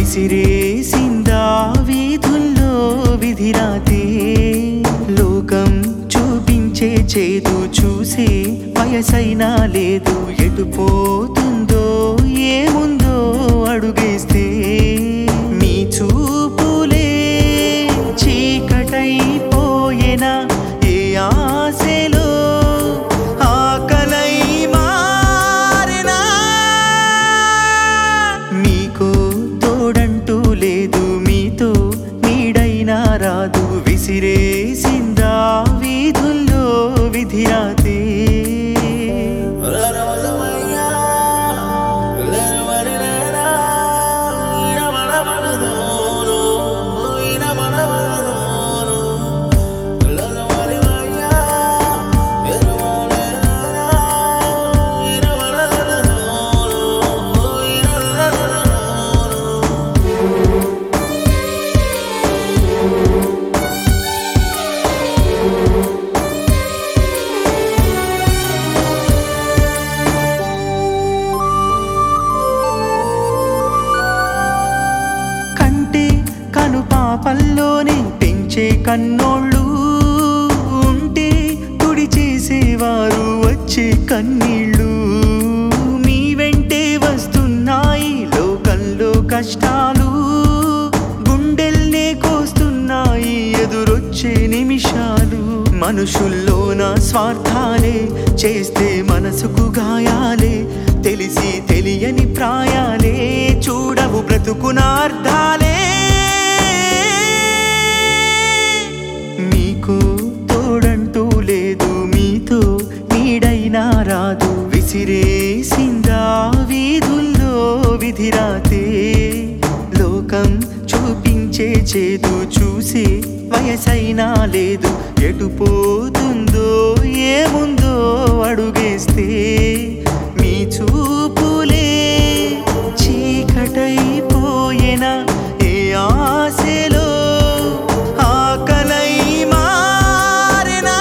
విసిరేసిందా వీధుల్లో విధిరాతే లోకం చూపించే చేదు చూసే వయసైనా లేదు ఎటు పోతుందో ఏముందో అడుగేస్తే మీ చూపులే చీకటైపోయేనా ఏ ఆశలో ఆకలై మారినా మీకో తోడంటూ లేదు మీతో నీడైనా రాదు విసిరేసిందా వీధుల్లో విధిరాతే కంటే కను పాపల్లోనే పెంచే కన్నోళ్ళు ఉంటే తుడి చేసేవారు వచ్చే కన్నీళ్ళు మీ వెంటే వస్తున్నాయి లోకంలో కష్టాలు గుండెల్నే కోస్తున్నాయి ఎదురొచ్చే నిమిషాలు మనుషుల్లోన స్వార్థాలే చేస్తే మనసుకు గాయాలే తెలిసి తెలియని ప్రాయాలే చూడవు బ్రతుకున అర్థాలే మీకు తోడంటూ లేదు మీతో నీడైనా రాదు విసిరేసిందా వీధుల్లో విధిరాతే లోకం చూపించే చేదు చూసి వయసైనా లేదు ఎటు పోతుందో ఏముందో అడుగేస్తే మీ చూపులే చీకటైపోయేనా ఏ ఆశలో ఆకలై మారినా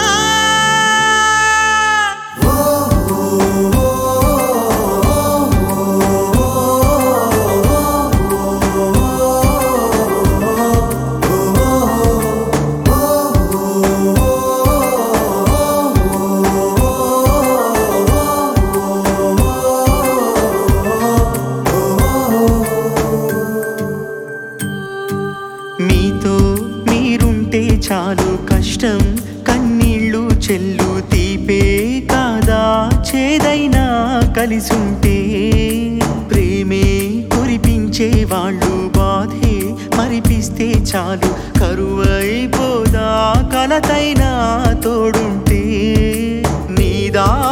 మీతో మీరుంటే చాలు కష్టం కన్నీళ్ళు చెల్లు తీపే కాదా చేదైనా కలిసుంటే ప్రేమే కురిపించే వాళ్ళు బాధే మరిపిస్తే చాలు కరువైపోదా కలతైనా తోడుంటే నీ దారి